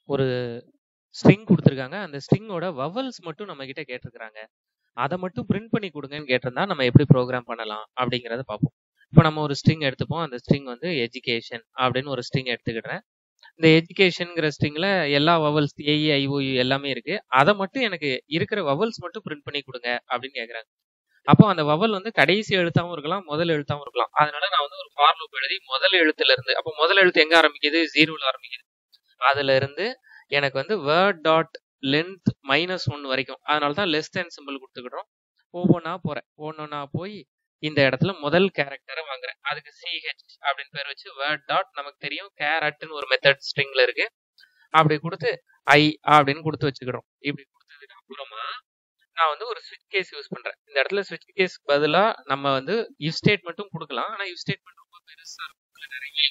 ஒரு ஸ்ட்ரிங் குடுத்துருக்காங்க. அந்த ஸ்ட்ரிங்கோட வவல்ஸ் மட்டும் நம்மகிட்ட கேட்டிருக்காங்க. அத மட்டும் பிரிண்ட் பண்ணி குடுங்கன்னு கேட்டிருந்தா, நம்ம எப்படி புரோகிராம் பண்ணலாம் அப்படிங்கிறத பார்ப்போம். இப்ப நம்ம ஒரு ஸ்ட்ரிங் எடுத்துப்போம். அந்த ஸ்ட்ரிங் வந்து எஜுகேஷன் அப்படின்னு ஒரு ஸ்ட்ரிங் எடுத்துக்கிடுறேன். இந்த எஜுகேஷன்ங்கிற ஸ்ட்ரிங்ல எல்லா vowels A, E, I, O, you எல்லாமே இருக்கு. அத மட்டும் எனக்கு இருக்கிற வவல்ஸ் மட்டும் பிரிண்ட் பண்ணி குடுங்க அப்படின்னு கேட்கறாங்க. அப்போ அந்த வவல் வந்து கடைசி எழுத்தாவும் இருக்கலாம், முதல் எழுத்தாவும் இருக்கலாம். அதனால நான் வந்து ஒரு ஃபார் லூப் எழுதி முதல் எழுத்துல இருந்து அப்போ முதல் எழுத்து எங்க ஆரம்பிக்குது? 0ல ஆரம்பிக்குது. அதுல இருந்து எனக்கு வந்து word dot length minus one வரைக்கும். அதனால தான் லெஸ் தேன் சிம்பிள் குடுத்துக்கிடுறோம். ஒவ்வொன்னா போறேன். ஒவ்வொன்னா போய் இந்த இடத்துல முதல் கேரக்டர வாங்குறேன். அதுக்கு சிஹெச் அப்படின்னு பேர் வச்சு வேர்ட் டாட் நமக்கு தெரியும் கேரட்ன்னு ஒரு மெத்தட் ஸ்ட்ரிங்ல இருக்கு. அப்படி குடுத்து ஐ அப்படின்னு குடுத்து வச்சுக்கிடுறோம். இப்படி குடுத்ததுக்கு அப்புறமா நான் வந்து ஒரு ஸ்விட்ச் கேஸ் யூஸ் பண்றேன். இந்த இடத்துல ஸ்விட்ச் கேஸ்க்கு பதிலா நம்ம வந்து இஃப் ஸ்டேட்மெண்ட்டும் குடுக்கலாம். ஆனா இஃப் ஸ்டேட்மெண்ட் ரொம்ப பெருசா இருக்கும். இதுல நிறைய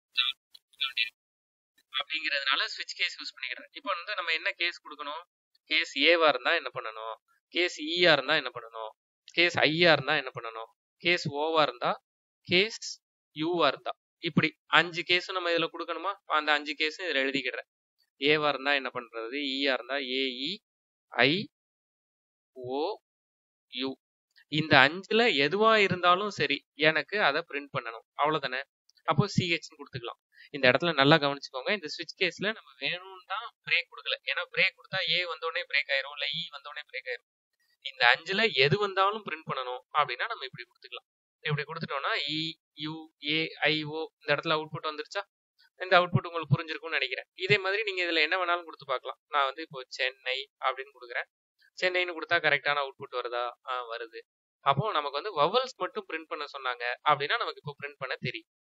அப்படிங்கிறதுனால ஸ்விட்ச் கேஸ் யூஸ் பண்ணிக்கிறேன். இப்போ வந்து நம்ம என்ன கேஸ் குடுக்கணும்? கேஸ் ஏவா இருந்தா என்ன பண்ணணும்? கேஸ் ஈயா இருந்தா என்ன பண்ணணும்? கேஸ் ஐயா இருந்தா என்ன பண்ணணும்? கேஸ் ஓவா இருந்தா, கேஸ் யூவா இருந்தா. இப்படி 5 கேஸும் நம்ம இதுல குடுக்கணுமா? அந்த 5 கேஸும் இதுல எழுதிக்கிடுறேன். ஏவா இருந்தா என்ன பண்றது? ஈயா இருந்தா ஏ, இ, ஐ, ஓ, யூ. இந்த 5ல எதுவா இருந்தாலும் சரி, எனக்கு அத பிரிண்ட் பண்ணணும். அவ்வளவுதானே? அப்போ சிஹெச்ன்னு குடுத்துக்கலாம். இந்த இடத்துல நல்லா கவனிச்சுக்கோங்க. இந்த ஸ்விட்ச் கேஸ்ல நம்ம வேணும்னு தான் பிரேக் குடுக்கல. ஏன்னா பிரேக் குடுத்தா ஏ வந்தோனே பிரேக் ஆயிரும். இல்ல இ வந்தோனே பிரேக் ஆயிரும். இந்த 5ல எது வந்தாலும் பிரிண்ட் பண்ணணும் அப்படின்னா நம்ம இப்படி குடுத்துக்கலாம். இப்படி குடுத்துட்டோம்னா இ, யூ, ஏ, ஐ, ஓ இந்த இடத்துல அவுட்புட் வந்துருச்சா? இந்த அவுட்புட் உங்களுக்கு புரிஞ்சிருக்கும்னு நினைக்கிறேன். இதே மாதிரி நீங்க இதுல என்ன வேணாலும் குடுத்து பார்க்கலாம். நான் வந்து இப்போ சென்னை அப்படின்னு குடுக்குறேன். சென்னைன்னு குடுத்தா கரெக்ட்டான அவுட்புட் வருதா? ஆ வருது. அப்போ நமக்கு வந்து வவல்ஸ் மட்டும் பிரிண்ட் பண்ண சொன்னாங்க அப்படின்னா நமக்கு இப்போ பிரிண்ட் பண்ண தெரியும்.